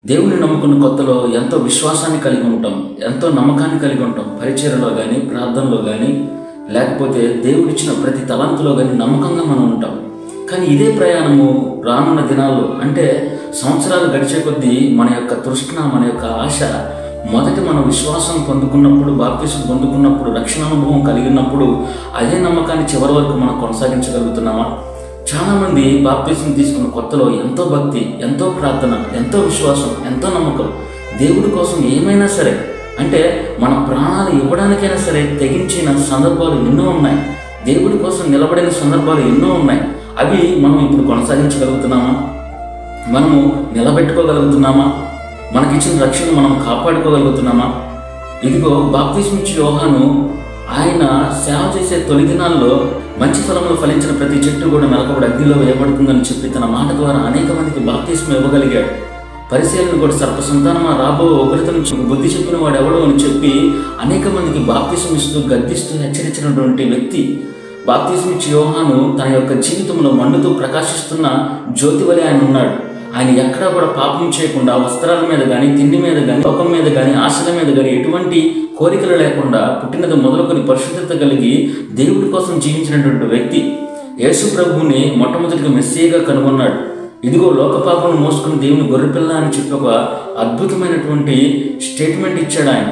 దేవుని నమ్ముకున్న కొత్తలో ఎంతో విశ్వాసాన్ని కలిగి ఉంటాం ఎంతో నమ్మకాన్ని కలిగి ఉంటాం పరిచయలో కానీ ప్రార్థనలో కానీ లేకపోతే దేవుడిచ్చిన ప్రతి తలంతులో కానీ నమ్మకంగా మనం ఉంటాం కానీ ఇదే ప్రయాణము రానున్న దినాల్లో అంటే సంవత్సరాలు గడిచే కొద్దీ మన యొక్క తృష్ణ మన యొక్క ఆశ మొదటి మనం విశ్వాసం పొందుకున్నప్పుడు బాప్తిసం పొందుకున్నప్పుడు రక్షణ అనుభవం కలిగినప్పుడు అదే నమ్మకాన్ని చివరి వరకు మనం కొనసాగించగలుగుతున్నామా చాలామంది బాప్తిసం తీసుకున్న కొత్తలో ఎంతో భక్తి ఎంతో ప్రార్థన ఎంతో విశ్వాసం ఎంతో నమ్మకం దేవుడి కోసం ఏమైనా సరే అంటే మన ప్రాణాలు ఇవ్వడానికైనా సరే తెగించిన సందర్భాలు ఎన్నో ఉన్నాయి దేవుడి కోసం నిలబడిన సందర్భాలు ఎన్నో ఉన్నాయి అవి మనం ఇప్పుడు కొనసాగించగలుగుతున్నామా మనము నిలబెట్టుకోగలుగుతున్నామా మనకిచ్చిన రక్షణ మనం కాపాడుకోగలుగుతున్నామా ఇదిగో బాప్తిస్మిచ్చి యోహాను ఆయన సేవ చేసే తొలి దినాల్లో మంచి ఫలములు ఫలించిన ప్రతి చెట్టు కూడా నరకబడి అగ్నిలో వేయబడుతుందని చెప్పి తన మాట ద్వారా అనేక మందికి బాప్తిస్మ ఇవ్వగలిగాడు పరిశీలన కూడా సర్ప సంతానమా రాబో ఒకరితో నుంచి బుద్ధి చెప్పిన వాడు ఎవడో అని చెప్పి అనేక మందికి బాప్తిసం ఇస్తూ గద్దిస్తూ హెచ్చరించినటువంటి వ్యక్తి బాప్తిసం ఇచ్చి యోహాను తన యొక్క జీవితంలో మండుతూ ప్రకాశిస్తున్న జ్యోతి వలె ఆయన ఉన్నాడు ఆయన ఎక్కడా కూడా పాపం చేయకుండా వస్త్రాల మీద కానీ తిండి మీద కానీ లోకం మీద కానీ ఆశల మీద కానీ ఎటువంటి కోరికలు లేకుండా పుట్టినది మొదలుకొని పరిశుద్ధత కలిగి దేవుడి కోసం జీవించినటువంటి వ్యక్తి యేసు ప్రభువుని మొట్టమొదటిగా మెస్సీగా కనుగొన్నాడు ఇదిగో లోక పాపను మోసుకుని దేవుని గొర్రెపిల్ల అని చెప్పి ఒక అద్భుతమైనటువంటి స్టేట్మెంట్ ఇచ్చాడు ఆయన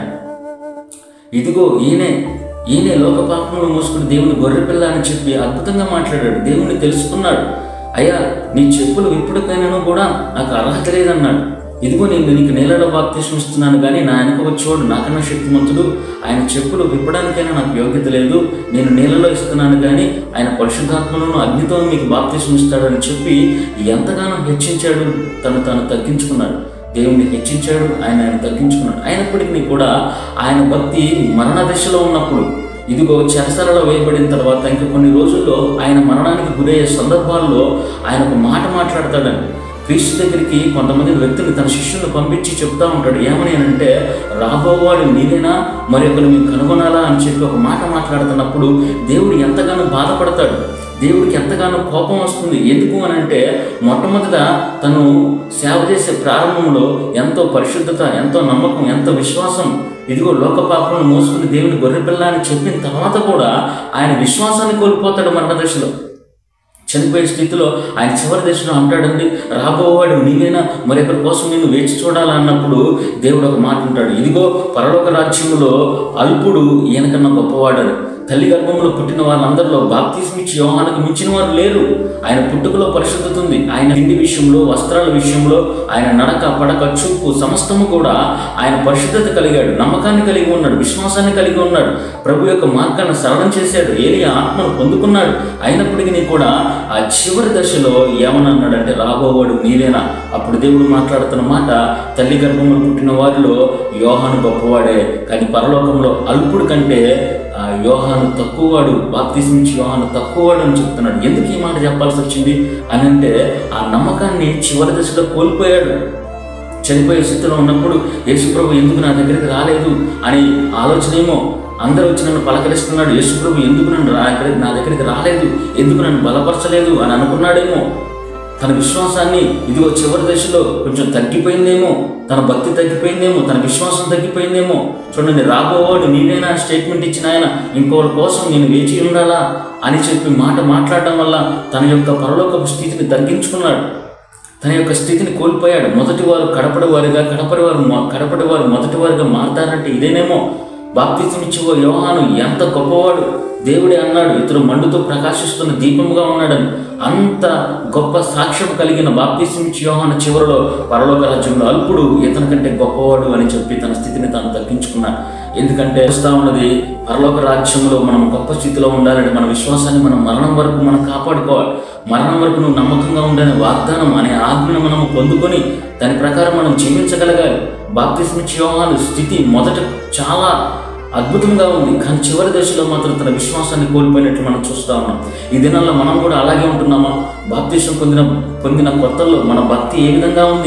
ఇదిగో ఈయనే ఈయనే లోక పాపములు మోసుకుని దేవుని గొర్రెపిల్ల అని చెప్పి అద్భుతంగా మాట్లాడాడు దేవుణ్ణి తెలుసుకున్నాడు అయ్యా నీ చెప్పులు విప్పుడుకైనాను కూడా నాకు అర్హత లేదన్నాడు ఇదిగో నేను నీకు నేలలో బాప్తీసం ఇస్తున్నాను కానీ నా వెనక వచ్చేవాడు నాకన్నా శక్తిమంతుడు ఆయన చెప్పులు విప్పడానికైనా నాకు యోగ్యత లేదు నేను నీళ్ళలో ఇస్తున్నాను కానీ ఆయన పరిశుద్ధాత్మలను అగ్నితో మీకు బాప్తీసం ఇస్తాడని చెప్పి ఎంతగానో హెచ్చించాడు తను తాను తగ్గించుకున్నాడు దేవుణ్ణి హెచ్చించాడు ఆయన ఆయన తగ్గించుకున్నాడు అయినప్పటికీ కూడా ఆయన భక్తి మరణ దశలో ఉన్నప్పుడు ఇదిగో చెరసలలో వేయబడిన తర్వాత ఇంకా కొన్ని రోజుల్లో ఆయన మరణానికి గురయ్యే సందర్భాల్లో ఆయన ఒక మాట మాట్లాడతాడని క్రీస్తు దగ్గరికి కొంతమంది వ్యక్తులు తన శిష్యులను పంపించి చెప్తా ఉంటాడు ఏమని అని అంటే రాబోవాడు నీవేనా మరి ఒకరు మీకు కనుగొనాలా అని చెప్పి ఒక మాట మాట్లాడుతున్నప్పుడు దేవుడు ఎంతగానో బాధపడతాడు దేవుడికి ఎంతగానో కోపం వస్తుంది ఎందుకు అని అంటే మొట్టమొదట తను సేవ చేసే ప్రారంభంలో ఎంతో పరిశుద్ధత ఎంతో నమ్మకం ఎంతో విశ్వాసం ఇదిగో లోక పాపలను మోసుకుని దేవుని గొర్రెపిల్ల అని చెప్పిన తర్వాత కూడా ఆయన విశ్వాసాన్ని కోల్పోతాడు మరణ దశలో చనిపోయే స్థితిలో ఆయన చివరి దశలో అంటాడండి రాబోవాడు నీవేనా మరొకరి కోసం నేను వేచి చూడాలా అన్నప్పుడు దేవుడు ఒక మాట ఉంటాడు ఇదిగో పరలోక రాజ్యంలో అల్పుడు ఈయనకన్నా గొప్పవాడని తల్లి గర్భంలో పుట్టిన వాళ్ళందరిలో బాప్తిజం ఇచ్చి యోహానికి మించిన వారు లేరు ఆయన పుట్టుకలో పరిశుద్ధత ఉంది ఆయన తిండి విషయంలో వస్త్రాల విషయంలో ఆయన నడక పడక చూపు సమస్తము కూడా ఆయన పరిశుద్ధత కలిగాడు నమ్మకాన్ని కలిగి ఉన్నాడు విశ్వాసాన్ని కలిగి ఉన్నాడు ప్రభు యొక్క మార్గాన్ని సరళం చేశాడు ఏలియా ఆత్మను పొందుకున్నాడు అయినప్పటికీ కూడా ఆ చివరి దశలో ఏమన్నాడంటే రాబోవాడు నీవేనా అప్పుడు దేవుడు మాట్లాడుతున్న మాట తల్లి గర్భంలో పుట్టిన వారిలో యోహాను గొప్పవాడే కానీ పరలోకంలో అల్పుడు కంటే ఆ యోహాను తక్కువవాడు బాప్తిస్మించి యోహాను తక్కువవాడు అని చెప్తున్నాడు ఎందుకు ఈ మాట చెప్పాల్సి వచ్చింది అని అంటే ఆ నమ్మకాన్ని చివరి దశలో కోల్పోయాడు చనిపోయే స్థితిలో ఉన్నప్పుడు యేసుప్రభు ఎందుకు నా దగ్గరికి రాలేదు అని ఆలోచన ఏమో అందరూ వచ్చి నన్ను పలకరిస్తున్నాడు యేసుప్రభు ఎందుకు నన్ను రా దగ్గరికి- నా దగ్గరికి రాలేదు ఎందుకు నన్ను బలపరచలేదు అని అనుకున్నాడేమో తన విశ్వాసాన్ని ఇదిగో చివరి దశలో కొంచెం తగ్గిపోయిందేమో తన భక్తి తగ్గిపోయిందేమో తన విశ్వాసం తగ్గిపోయిందేమో చూడండి రాబోవాడు నీవేనా స్టేట్మెంట్ ఇచ్చిన ఆయన ఇంకోళ్ళ కోసం నేను వేచి ఉండాలా అని చెప్పి మాట మాట్లాడడం వల్ల తన యొక్క పరలోకపు స్థితిని తగ్గించుకున్నాడు తన యొక్క స్థితిని కోల్పోయాడు మొదటి వారు కడపడి వారుగా కడపడి వారు మొ- కడపడి వారు మొదటి వారుగా మారతారంటే ఇదేనేమో బాప్తిజం ఇచ్చేవో యోహాను ఎంత గొప్పవాడు దేవుడే అన్నాడు ఇతడు మండుతో ప్రకాశిస్తున్న దీపముగా ఉన్నాడని అంత గొప్ప సాక్ష్యం కలిగిన బాప్తిజం ఇచ్చి యోహాను చివరిలో పరలోక రాజ్యంలో అల్పుడు ఇతని కంటే గొప్పవాడు అని చెప్పి తన స్థితిని తాను తగ్గించుకున్నాడు ఎందుకంటే వస్తా ఉన్నది పరలోక రాజ్యంలో మనం గొప్ప స్థితిలో ఉండాలంటే మన విశ్వాసాన్ని మనం మరణం వరకు మనం కాపాడుకోవాలి మరణం వరకు నువ్వు నమ్మకంగా ఉండాలని వాగ్దానం అనే ఆజ్ఞను మనం పొందుకొని దాని ప్రకారం మనం జీవించగలగాలి బాప్తిస్మిచ్ యోహాను స్థితి మొదట చాలా అద్భుతంగా ఉంది కానీ చివరి దశలో మాత్రం తన విశ్వాసాన్ని కోల్పోయినట్లు మనం చూస్తా ఉన్నాం ఈ దినాల్లో మనం కూడా అలాగే ఉంటున్నామా బాప్తిసం పొందిన పొందిన కొత్తల్లో మన భక్తి ఏ విధంగా ఉంది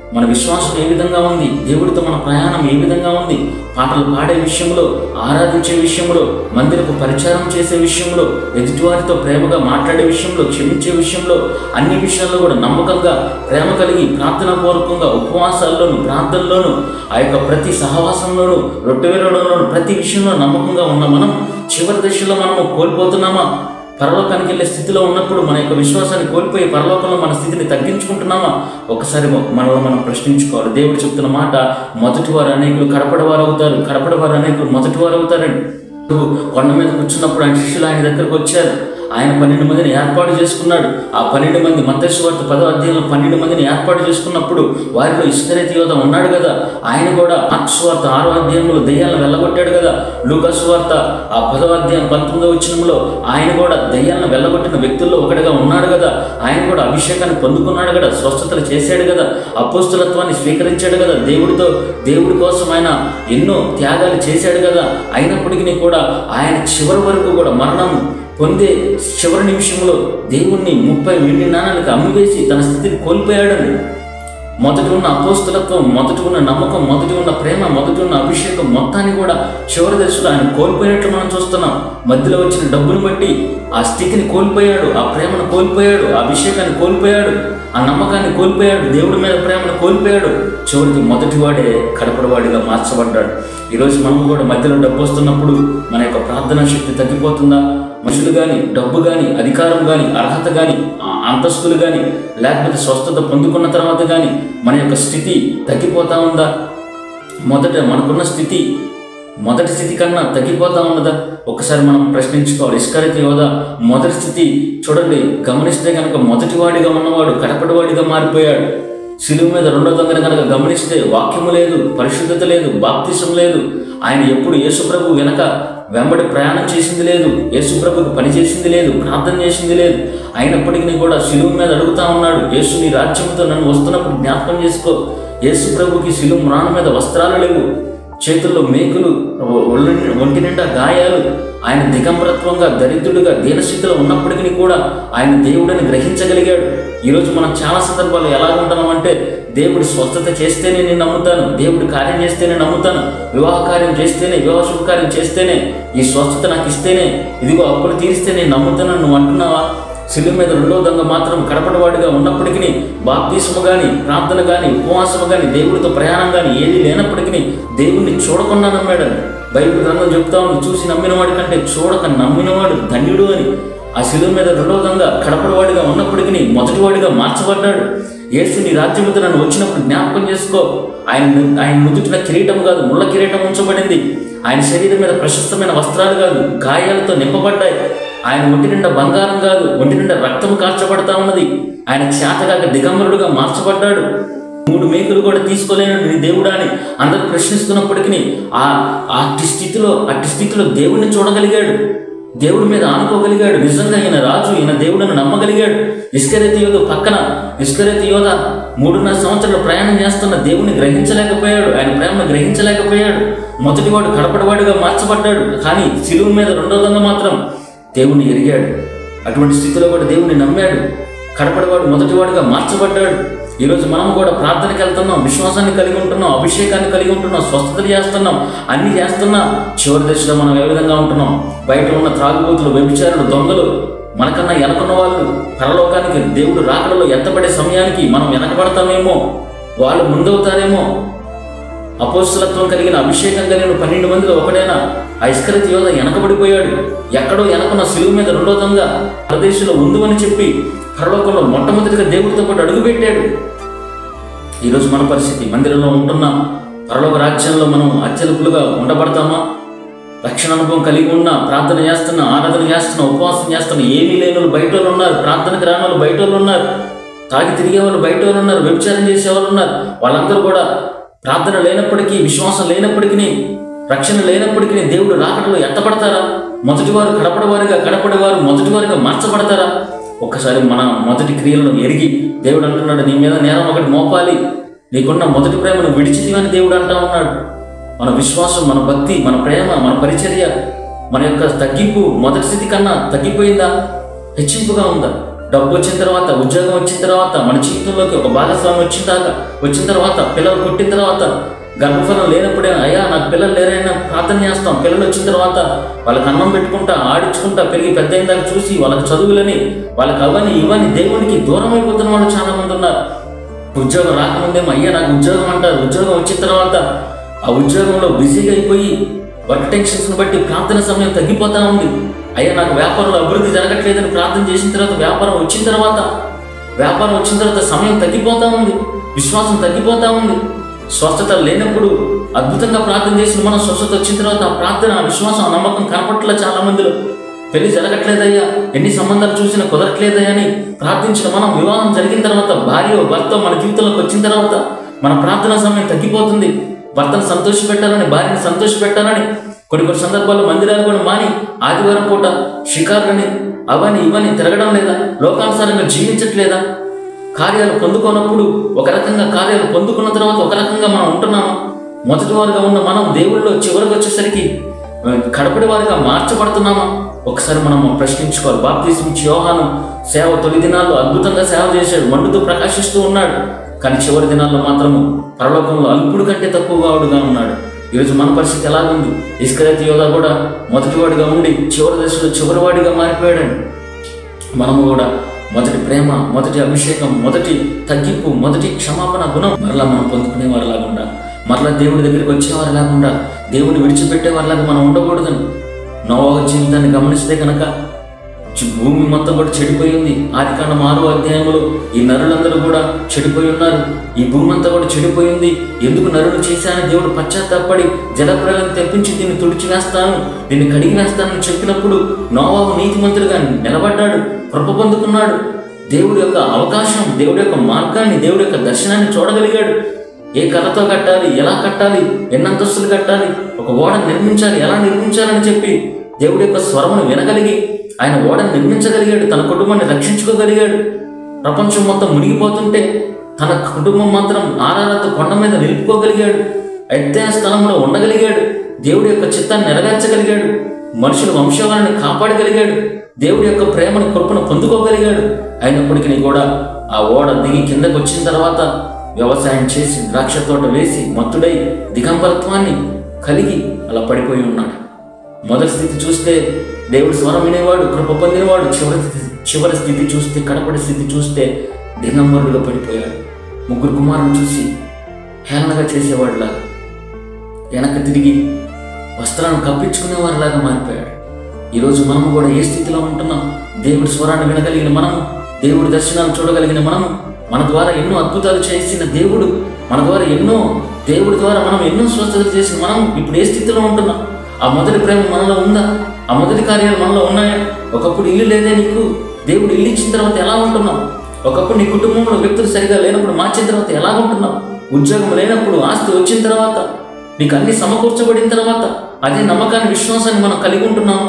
మన విశ్వాసం ఏ విధంగా ఉంది దేవుడితో మన ప్రయాణం ఏ విధంగా ఉంది పాటలు పాడే విషయంలో ఆరాధించే విషయంలో మందిరపు పరిచారం చేసే విషయంలో ఎదుటివారితో ప్రేమగా మాట్లాడే విషయంలో క్షమించే విషయంలో అన్ని విషయాల్లో కూడా నమ్మకంగా ప్రేమ కలిగి ప్రార్థన పూర్వకంగా ఉపవాసాల్లోను ప్రార్థనలోను ఆ యొక్క ప్రతి సహవాసంలోను రొట్టె విరవడంలోను ప్రతి విషయంలో నమ్మకంగా ఉన్న మనం చివరి దశలో మనము కోల్పోతున్నామా పరలోకానికి వెళ్ళే స్థితిలో ఉన్నప్పుడు మన యొక్క విశ్వాసాన్ని కోల్పోయి పరలోకంలో మన స్థితిని తగ్గించుకుంటున్నామా ఒకసారి మనలో మనం ప్రశ్నించుకోవాలి దేవుడు చెప్తున్న మాట మొదటి వారు అనేకులు కడపడి వారు అవుతారు కడపడి వారు అనేకులు మొదటి వారు అవుతారండి కొండ మీద కూర్చున్నప్పుడు ఆయన శిష్యులు ఆయన దగ్గరకు వచ్చారు ఆయన పన్నెండు మందిని ఏర్పాటు చేసుకున్నాడు ఆ పన్నెండు మంది మత్స్యవార్త పదో అధ్యాయంలో పన్నెండు మందిని ఏర్పాటు చేసుకున్నప్పుడు వారిలో ఇస్కరేతి యోధ ఉన్నాడు కదా ఆయన కూడా మార్క్స్వార్త ఆరో అధ్యాయంలో దెయ్యాలను వెళ్ళగొట్టాడు కదా లూకస్ వార్త ఆ పదో అధ్యాయం పంతొమ్మిదో వచ్చినంలో ఆయన కూడా దెయ్యాలను వెళ్ళగొట్టిన వ్యక్తుల్లో ఒకటిగా ఉన్నాడు కదా ఆయన కూడా అభిషేకాన్ని పొందుకున్నాడు కదా స్వస్థతలు చేశాడు కదా అపోస్తులత్వాన్ని స్వీకరించాడు కదా దేవుడితో దేవుడి కోసం ఆయన ఎన్నో త్యాగాలు చేశాడు కదా అయినప్పటికీ కూడా ఆయన చివరి వరకు కూడా మరణం పొందే చివరి నిమిషంలో దేవుణ్ణి ముప్పై వెండి నాణాలకు అమ్మివేసి తన స్థితిని కోల్పోయాడండి మొదటి ఉన్న అపోస్తులత్వం మొదటి ఉన్న నమ్మకం మొదటి ఉన్న ప్రేమ మొదటి ఉన్న అభిషేకం మొత్తాన్ని కూడా చివరి దశలో ఆయన కోల్పోయినట్లు మనం చూస్తున్నాం మధ్యలో వచ్చిన డబ్బును బట్టి ఆ స్థితిని కోల్పోయాడు ఆ ప్రేమను కోల్పోయాడు ఆ అభిషేకాన్ని కోల్పోయాడు ఆ నమ్మకాన్ని కోల్పోయాడు దేవుడి మీద ప్రేమను కోల్పోయాడు చివరికి మొదటివాడే కడపడవాడిగా మార్చబడ్డాడు ఈరోజు మనం కూడా మధ్యలో డబ్బు వస్తున్నప్పుడు మన యొక్క ప్రార్థనా శక్తి తగ్గిపోతుందా మనుషులు కానీ డబ్బు కానీ అధికారం కానీ అర్హత కానీ అంతస్తులు కానీ లేకపోతే స్వస్థత పొందుకున్న తర్వాత కానీ మన యొక్క స్థితి తగ్గిపోతా ఉందా మొదట మనకున్న స్థితి మొదటి స్థితి కన్నా తగ్గిపోతా ఉన్నదా ఒకసారి మనం ప్రశ్నించుకోవాలి ఇస్కరిత యోధ మొదటి స్థితి చూడండి గమనిస్తే కనుక మొదటివాడిగా ఉన్నవాడు కడపటివాడిగా మారిపోయాడు శిలువు మీద రెండో దొంగన కనుక గమనిస్తే వాక్యము లేదు పరిశుద్ధత లేదు బాప్తిసం లేదు ఆయన ఎప్పుడు యేసుప్రభు వెనక వెంబడి ప్రయాణం చేసింది లేదు యేసుప్రభుకి పని చేసింది లేదు ప్రార్థన చేసింది లేదు అయినప్పటికీ కూడా శిలువు మీద అడుగుతా ఉన్నాడు యేసు నీ రాజ్యంతో నన్ను వస్తున్నప్పుడు జ్ఞాపకం చేసుకో యేసుప్రభుకి శిలువు మ్రాణ మీద వస్త్రాలు లేవు చేతుల్లో మేకులు ఒళ్ళు ఒంటి నిండా గాయాలు ఆయన దిగంబరత్వంగా దరిద్రుడిగా దీనస్థితిలో ఉన్నప్పటికీ కూడా ఆయన దేవుడిని గ్రహించగలిగాడు ఈరోజు మనం చాలా సందర్భాలు ఎలా ఉంటున్నామంటే దేవుడి స్వస్థత చేస్తేనే నేను నమ్ముతాను దేవుడి కార్యం చేస్తేనే నమ్ముతాను వివాహ కార్యం చేస్తేనే వివాహ శుభకార్యం చేస్తేనే ఈ స్వస్థత నాకు ఇస్తేనే ఇదిగో అప్పులు తీరిస్తే నేను నమ్ముతానని నువ్వు అంటున్నావా శిలువ మీద రెండో దొంగ మాత్రం కడపడవాడిగా ఉన్నప్పటికీ బాప్తీసము కానీ ప్రార్థన కానీ ఉపవాసము కానీ దేవుడితో ప్రయాణం కానీ ఏది లేనప్పటికీ దేవుణ్ణి చూడకుండా నమ్మాడు బైబిల్ గ్రంథం చెప్తా ఉంది చూసి నమ్మినవాడి కంటే చూడక నమ్మినవాడు ధన్యుడు అని ఆ శిలువ మీద రెండో దొంగ కడపడవాడిగా ఉన్నప్పటికీ మొదటివాడిగా మార్చబడ్డాడు యేసు నీ రాజ్యముతో నన్ను వచ్చినప్పుడు జ్ఞాపకం చేసుకో ఆయన ఆయన నుదుటిన కిరీటం కాదు ముళ్ళ కిరీటం ఉంచబడింది ఆయన శరీరం మీద ప్రశస్తమైన వస్త్రాలు కాదు గాయాలతో నింపబడ్డాయి ఆయన ఒంటి నిండా బంగారం కాదు ఒంటి నిండా రక్తం కార్చబడతా ఉన్నది ఆయన చేతగాక దిగంబరుడుగా మార్చబడ్డాడు మూడు మేకులు కూడా తీసుకోలేను నీ దేవుడా అని అందరూ ప్రశ్నిస్తున్నప్పటికీ ఆ అట్టి స్థితిలో అట్టి స్థితిలో దేవుడిని చూడగలిగాడు దేవుడి మీద ఆనుకోగలిగాడు నిజంగా ఈయన రాజు ఈయన దేవుడిని నమ్మగలిగాడు ఇస్కరేతి యోధ పక్కన ఇస్కరేతి యోధ మూడున్నర సంవత్సరాలు ప్రయాణం చేస్తున్న దేవుడిని గ్రహించలేకపోయాడు ఆయన ప్రేమను గ్రహించలేకపోయాడు మొదటివాడు కడపడివాడుగా మార్చబడ్డాడు కానీ శిలువు మీద రెండో దొంగ మాత్రం దేవుణ్ణి ఎరిగాడు అటువంటి స్థితిలో కూడా దేవుణ్ణి నమ్మాడు కడపడివాడు మొదటివాడుగా మార్చబడ్డాడు ఈరోజు మనం కూడా ప్రార్థనకి వెళ్తున్నాం విశ్వాసాన్ని కలిగి ఉంటున్నాం అభిషేకాన్ని కలిగి ఉంటున్నాం స్వస్థతలు చేస్తున్నాం అన్ని చేస్తున్నా చివరి దశలో మనం ఏ విధంగా ఉంటున్నాం బయట ఉన్న త్రాగుబోతులు వ్యభిచారులు దొంగలు మనకన్నా వెనకున్న వాళ్ళు పరలోకానికి దేవుడు రాకడలో ఎత్తబడే సమయానికి మనం వెనకబడతామేమో వాళ్ళు ముందవుతారేమో అపోస్తులత్వం కలిగిన అభిషేకం కలిగిన పన్నెండు మందిలో ఒకడైనా ఆ ఇస్కరతి యోధ వెనకబడిపోయాడు ఎక్కడో వెనకున్న శిలువు మీద రెండో దొంగ ప్రదేశంలో ఉందు అని చెప్పి పరలోకంలో మొట్టమొదటిగా దేవుడితో పాటు అడుగుపెట్టాడు ఈరోజు మన పరిస్థితి మందిరంలో ఉంటున్నాం పరలోక రాజ్యంలో మనం అత్యలుపులుగా ఉండబడతామా రక్షణ అనుభవం కలిగి ఉన్నా ప్రార్థన చేస్తున్నా ఆరాధన చేస్తున్నా ఉపవాసం చేస్తున్నా ఏమీ లేని వాళ్ళు బయట వాళ్ళు ఉన్నారు ప్రార్థనకు రాని వాళ్ళు బయట వాళ్ళు ఉన్నారు తాగి తిరిగే వాళ్ళు బయట వాళ్ళు ఉన్నారు వ్యభిచారం చేసే వాళ్ళు ఉన్నారు వాళ్ళందరూ కూడా ప్రార్థన లేనప్పటికీ విశ్వాసం లేనప్పటికీ రక్షణ లేనప్పటికీ దేవుడు రాకడలో ఎత్తపడతారా మొదటివారు కడపడవారుగా కడపడేవారు మొదటివారుగా మార్చబడతారా ఒక్కసారి మన మొదటి క్రియలను ఎరిగి దేవుడు అంటున్నాడు నీ మీద నేరం ఒకటి మోపాలి నీకున్న మొదటి ప్రేమను విడిచితివని దేవుడు అంటా ఉన్నాడు మన విశ్వాసం మన భక్తి మన ప్రేమ మన పరిచర్య మన యొక్క తగ్గింపు మొదటి స్థితి కన్నా తగ్గిపోయిందా హెచ్చింపుగా ఉందా డబ్బు వచ్చిన తర్వాత ఉద్యోగం వచ్చిన తర్వాత మన జీవితంలోకి ఒక భాగస్వామి వచ్చిన దాకా వచ్చిన తర్వాత పిల్లలు పుట్టిన తర్వాత గర్భఫలం లేనప్పుడే అయ్యా నాకు పిల్లలు లేరైనా ప్రార్థన చేస్తాం పిల్లలు వచ్చిన తర్వాత వాళ్ళకి అన్నం పెట్టుకుంటా ఆడించుకుంటా పెరిగి పెద్ద అయిన దాకా చూసి వాళ్ళకి చదువులని వాళ్ళకి అవన్నీ ఇవన్నీ దేవునికి దూరం అయిపోతున్న వాళ్ళు చాలా మంది ఉన్నారు ఉద్యోగం రాకముందేమో అయ్యా నాకు ఉద్యోగం అంటారు ఉద్యోగం వచ్చిన తర్వాత ఆ ఉద్యోగంలో బిజీగా అయిపోయి వర్క్ టెన్షన్స్ని బట్టి ప్రార్థన సమయం తగ్గిపోతా ఉంది అయ్యా నాకు వ్యాపారంలో అభివృద్ధి జరగట్లేదని ప్రార్థన చేసిన తర్వాత వ్యాపారం వచ్చిన తర్వాత వ్యాపారం వచ్చిన తర్వాత సమయం తగ్గిపోతా ఉంది విశ్వాసం తగ్గిపోతా ఉంది స్వస్థత లేనప్పుడు అద్భుతంగా ప్రార్థన చేసిన మనం స్వస్థత వచ్చిన తర్వాత ఆ ప్రార్థన ఆ విశ్వాసం ఆ నమ్మకం కనపట్ల చాలా మందిలో పెళ్లి జరగట్లేదయ్యా ఎన్ని సంబంధాలు చూసినా కుదరట్లేదయ్యా అని ప్రార్థించిన మనం వివాహం జరిగిన తర్వాత భార్య భర్త మన జీవితంలోకి వచ్చిన తర్వాత మన ప్రార్థన సమయం తగ్గిపోతుంది భర్తను సంతోషపెట్టాలని భార్యను సంతోషపెట్టాలని కొన్ని కొన్ని సందర్భాల్లో మందిరాలు కూడా మాని ఆదివారం పూట షికారులని అవని ఇవని తిరగడం లేదా లోకానుసారంగా జీవించట్లేదా కార్యాలు పొందుకోనప్పుడు ఒక రకంగా కార్యాలు పొందుకున్న తర్వాత ఒక రకంగా మనం ఉంటున్నాము మొదటి వారుగా ఉన్న మనం దేవుళ్ళలో చివరికి వచ్చేసరికి ఆ, కడపడి వారిగా మార్చబడుతున్నామా ఒకసారి మనం ప్రశ్నించుకోవాలి బాప్తీసం ఇచ్చి యోహాను సేవ తొలి దినాల్లో అద్భుతంగా సేవ చేశాడు మండుతో ప్రకాశిస్తూ ఉన్నాడు కానీ చివరి దినాల్లో మాత్రము పరలోకంలో అల్పుడు కంటే తక్కువగా వాడుగా ఉన్నాడు ఈరోజు మన పరిస్థితి ఎలాగుంది ఇస్కరేత్ యోధ కూడా మొదటివాడిగా ఉండి చివరి దశలో చివరివాడిగా మారిపోయాడండి మనము కూడా మొదటి ప్రేమ మొదటి అభిషేకం మొదటి తగ్గింపు మొదటి క్షమాపణ గుణం మరలా మనం పొందుకునే వారిలాగుండా మరలా దేవుడి దగ్గరికి వచ్చేవారు లేకుండా దేవుడిని విడిచిపెట్టేవారిలాగా మనం ఉండకూడదని నోవహ జీవితాన్ని గమనిస్తే కనుక చి- భూమి మొత్తం కూడా చెడిపోయింది ఆదికాండం ఆరో అధ్యాయంలో ఈ నరులందరూ కూడా చెడిపోయి ఉన్నారు ఈ భూమి అంతా కూడా చెడిపోయింది ఎందుకు నరుడు చేశానని దేవుడు పశ్చాత్తాపడి జలప్రలను తెప్పించి దీన్ని తుడిచివేస్తాను దీన్ని కడిగి వేస్తానని చెప్పినప్పుడు నోవాహు నీతిమంతుడిగా నిలబడ్డాడు కృప పొందుకున్నాడు దేవుడి యొక్క అవకాశం దేవుడి యొక్క మార్గాన్ని దేవుడి యొక్క దర్శనాన్ని చూడగలిగాడు ఏ కర్రతో కట్టాలి ఎలా కట్టాలి ఎన్ని అంతస్తులు కట్టాలి ఒక ఓడ నిర్మించాలి ఎలా నిర్మించాలని చెప్పి దేవుడి యొక్క స్వరమును వినగలిగి ఆయన ఓడను నిర్మించగలిగాడు తన కుటుంబాన్ని రక్షించుకోగలిగాడు ప్రపంచం మొత్తం మునిగిపోతుంటే తన కుటుంబం మాత్రం ఆరాధత కొండ మీద నిలుపుకోగలిగాడు ఎత్తైన స్థలంలో ఉండగలిగాడు దేవుడి యొక్క చిత్తాన్ని నెరవేర్చగలిగాడు మనుషుల వంశాలను కాపాడగలిగాడు దేవుడి యొక్క ప్రేమను కృపను పొందుకోగలిగాడు అయినప్పటికీ కూడా ఆ ఓడ దిగి కిందకు వచ్చిన తర్వాత వ్యవసాయం చేసి ద్రాక్ష తోట వేసి మత్తుడై దిగంబరత్వాన్ని కలిగి అలా పడిపోయి ఉన్నాడు మొదటి స్థితి చూస్తే దేవుడు స్వరం వినేవాడు కృప పొందినవాడు చివరి స్థితి చివరి స్థితి చూస్తే కడపడి స్థితి చూస్తే దిగంబరుడుగా పడిపోయాడు ముగ్గురు కుమారులు చూసి హేళనగా చేసేవాడిలాగా వెనక్కి తిరిగి వస్త్రాలను కప్పించుకునేవారిలాగా మారిపోయాడు ఈరోజు మనము కూడా ఏ స్థితిలో ఉంటున్నాం దేవుడి స్వరాన్ని వినగలిగిన మనము దేవుడి దర్శనాలు చూడగలిగిన మనము మన ద్వారా ఎన్నో అద్భుతాలు చేసిన దేవుడు మన ద్వారా ఎన్నో దేవుడి ద్వారా మనం ఎన్నో స్వస్థతలు చేసిన మనం ఇప్పుడు ఏ స్థితిలో ఉంటున్నాం ఆ మొదటి ప్రేమ మనలో ఉందా ఆ మొదటి కార్యాలు మనలో ఉన్నాయా ఒకప్పుడు ఇల్లు లేదే నీకు దేవుడు ఇల్లు ఇచ్చిన తర్వాత ఎలా ఉంటున్నాం ఒకప్పుడు నీ కుటుంబంలో వ్యక్తులు సరిగా లేనప్పుడు మార్చిన తర్వాత ఎలా ఉంటున్నాం ఉద్యోగం లేనప్పుడు ఆస్తి వచ్చిన తర్వాత నీకు అన్ని సమకూర్చబడిన తర్వాత అదే నమ్మకాన్ని విశ్వాసాన్ని మనం కలిగి ఉంటున్నాము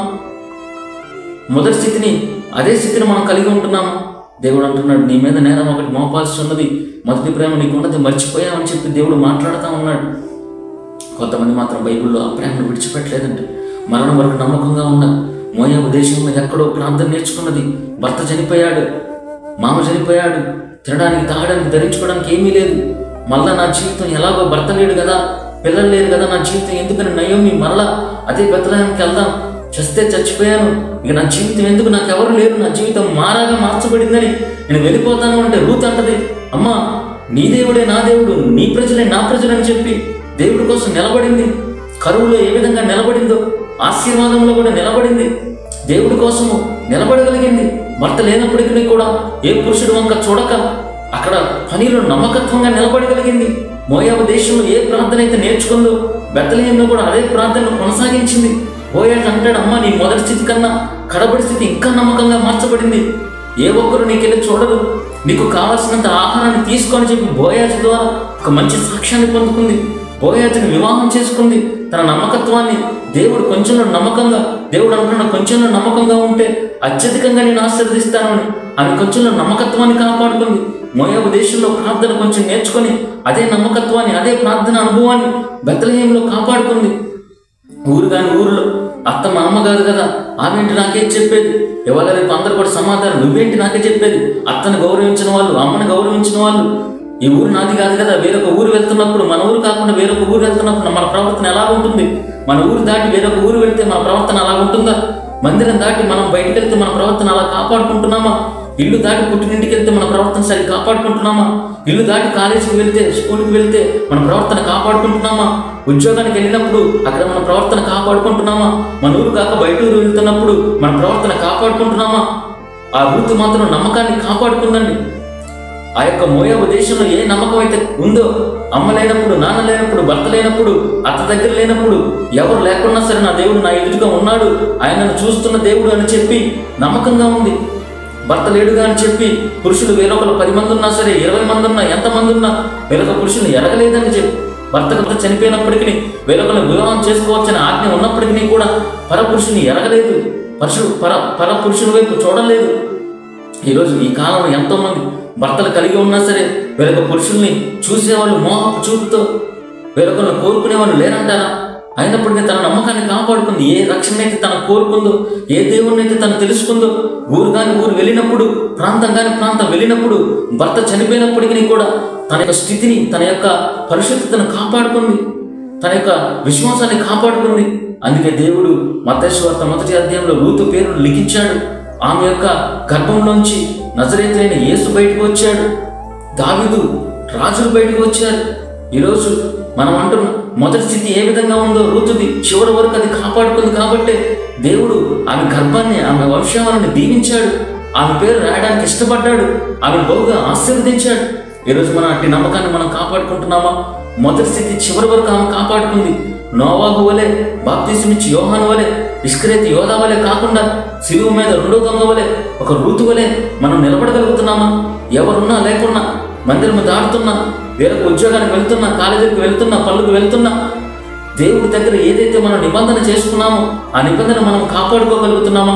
మొదటి స్థితిని అదే స్థితిని మనం కలిగి ఉంటున్నాము దేవుడు అంటున్నాడు నీ మీద నేరం ఒకటి మోపాల్సి ఉన్నది మొదటి ప్రేమ నీకు ఉన్నది మర్చిపోయామని చెప్పి దేవుడు మాట్లాడుతూ ఉన్నాడు కొంతమంది మాత్రం బైబిల్లో ఆ ప్రేమను విడిచిపెట్టలేదంటే మరణం వరకు నమ్మకంగా ఉన్నారు మోయాబు దేశంలో ఎక్కడో ప్రాంతం నేర్చుకున్నది భర్త చనిపోయాడు మామ చనిపోయాడు తినడానికి తాగడానికి ధరించుకోవడానికి ఏమీ లేదు మళ్ళా నా జీవితం ఎలాగో భర్త లేడు కదా పిల్లలు లేరు కదా నా జీవితం ఎందుకని నయోమి మరలా అదే బెత్తలానికి వెళ్దాం చస్తే చచ్చిపోయాను ఇక నా జీవితం ఎందుకు నాకు ఎవరు లేరు నా జీవితం మారాగా మార్చబడిందని నేను వెళ్ళిపోతాను అంటే రూత్ అంటది అమ్మా నీ దేవుడే నా దేవుడు నీ ప్రజలే నా ప్రజలని చెప్పి దేవుడి కోసం నిలబడింది కరువులో ఏ విధంగా నిలబడిందో ఆశీర్వాదంలో కూడా నిలబడింది దేవుడి కోసము నిలబడగలిగింది భర్త లేనప్పటికీ కూడా ఏ పురుషుడు వంక చూడక అక్కడ పనిలో నమ్మకత్వంగా నిలబడగలిగింది మోయాబు దేశంలో ఏ ప్రార్థన అయితే నేర్చుకుందో బెత్తలేయంలో కూడా అదే ప్రార్థనను కొనసాగించింది బోయాజ్ అంటాడు అమ్మ నీ మొదటి స్థితి కన్నా కడబడి స్థితి ఇంకా నమ్మకంగా మార్చబడింది ఏ ఒక్కరు నీకెళ్ళి చూడరు నీకు కావలసినంత ఆహారాన్ని తీసుకొని చెప్పి బోయాజ్ ద్వారా ఒక మంచి సాక్ష్యాన్ని పొందుకుంది బోయాజుని వివాహం చేసుకుంది తన నమ్మకత్వాన్ని దేవుడు కొంచెంలో నమ్మకంగా దేవుడు అంటున్న కొంచెంలో నమ్మకంగా ఉంటే అత్యధికంగా నేను ఆశీర్వదిస్తానని ఆమె కొంచెంలో నమ్మకత్వాన్ని కాపాడుకుంది మోయాబు దేశంలో ప్రార్థన కొంచెం నేర్చుకొని అదే నమ్మకత్వాన్ని అదే ప్రార్థన అనుభవాన్ని బెత్తలహేంలో కాపాడుకుంది ఊరు కాని ఊరిలో అత్త మా అమ్మగారు కదా ఆమెంటి నాకేం చెప్పేది ఇవాళ రేపు అందరు కూడా సమాధానం నువ్వేంటి నాకే చెప్పేది అత్తని గౌరవించిన వాళ్ళు అమ్మని గౌరవించిన వాళ్ళు ఈ ఊరు నాది కాదు కదా వేరొక ఊరు వెళ్తున్నప్పుడు మన ఊరు కాకుండా వేరొక ఊరు వెళ్తున్నప్పుడు మన ప్రవర్తన ఎలా ఉంటుంది మన ఊరు దాటి వేరొక ఊరు వెళ్తే మన ప్రవర్తన అలా ఉంటుందా మందిరం దాటి మనం బయటికి వెళ్తే మన ప్రవర్తన అలా కాపాడుకుంటున్నామా ఇల్లు దాటి పుట్టినింటికి వెళ్తే మన ప్రవర్తన సరి కాపాడుకుంటున్నామా ఇల్లు దాటి కాలేజీకి వెళ్తే స్కూల్కి వెళ్తే మన ప్రవర్తన కాపాడుకుంటున్నామా ఉద్యోగానికి వెళ్ళినప్పుడు అక్కడ మన ప్రవర్తన కాపాడుకుంటున్నామా మన ఊరు కాక బయట ఊరు వెళ్తున్నప్పుడు మన ప్రవర్తన కాపాడుకుంటున్నామా ఆ వృత్తి మాత్రం నమ్మకాన్ని కాపాడుకుందండి ఆ యొక్క మోయాబు దేశంలో ఏ నమ్మకం అయితే ఉందో అమ్మ లేనప్పుడు నాన్న లేనప్పుడు భర్త లేనప్పుడు అత్త దగ్గర లేనప్పుడు ఎవరు లేకున్నా సరే నా దేవుడు నా ఎదురుగా ఉన్నాడు ఆయనను చూస్తున్న దేవుడు అని చెప్పి నమ్మకంగా ఉంది భర్త లేడుగా అని చెప్పి పురుషులు వేరొకరు పది మంది ఉన్నా సరే ఇరవై మంది ఉన్నా ఎంత మంది ఉన్నా వేరొక పురుషులు ఎరగలేదని చెప్పి భర్తకు భర్త చనిపోయినప్పటికీ వేరొకరు వివాహం చేసుకోవచ్చని ఆజ్ఞ ఉన్నప్పటికీ కూడా పరపురుషుని ఎరగలేదు పరుషుడు పర పరపురుషుల వైపు చూడలేదు ఈరోజు ఈ కాలంలో ఎంతో మంది భర్తలు కలిగి ఉన్నా సరే వేరొక పురుషుల్ని చూసేవాళ్ళు మోహపు చూపుతో వేరొకరిని కోరుకునే వాళ్ళు లేరంటారా అయినప్పటికీ తన నమ్మకాన్ని కాపాడుకుంది ఏ రక్షణ అయితే తను కోరుకుందో ఏ దేవుణ్ణి అయితే తను తెలుసుకుందో ఊరు కాని ఊరు వెళ్ళినప్పుడు ప్రాంతం కాని ప్రాంతం వెళ్ళినప్పుడు భర్త చనిపోయినప్పటికీ కూడా తన యొక్క స్థితిని తన యొక్క పరిశుద్ధతను కాపాడుకుంది తన యొక్క విశ్వాసాన్ని కాపాడుకుంది అందుకే దేవుడు మతేశ్వార్త మొదటి అధ్యాయంలో రూతు పేరు లిఖించాడు ఆమె యొక్క గర్భంలోంచి నజరేతులైన యేసు బయటకు వచ్చాడు దావిదు రాజులు బయటకు వచ్చారు ఈరోజు మనం అంటున్న మొదటి స్థితి ఏ విధంగా ఉందో ఋతుది చివరి వరకు అది కాపాడుకుంది కాబట్టి దేవుడు ఆమె గర్భాన్ని ఆమె వంశావళిని దీవించాడు ఆమె పేరు రాయడానికి ఇష్టపడ్డాడు ఆమె బహుగా ఆశీర్వదించాడు ఈరోజు మనం అట్టి నమ్మకాన్ని మనం కాపాడుకుంటున్నామా మొదటి స్థితి చివరి వరకు ఆమె కాపాడుకుంది నోవాహు వలె బాప్తీసుమిచ్చి యోహాను వలె ఇష్కరేతి యోధా వలె కాకుండా శిలువ మీద రెండో దొంగ వలె ఒక ఋతు వలె మనం నిలబడగలుగుతున్నామా ఎవరున్నా లేకున్నా మందిరం దాటుతున్నా వేరొక ఉద్యోగానికి వెళ్తున్నా కాలేజీకి వెళ్తున్నా పనులకు వెళ్తున్నా దేవుడి దగ్గర ఏదైతే మనం నిబంధన చేసుకున్నామో ఆ నిబంధన మనం కాపాడుకోగలుగుతున్నామా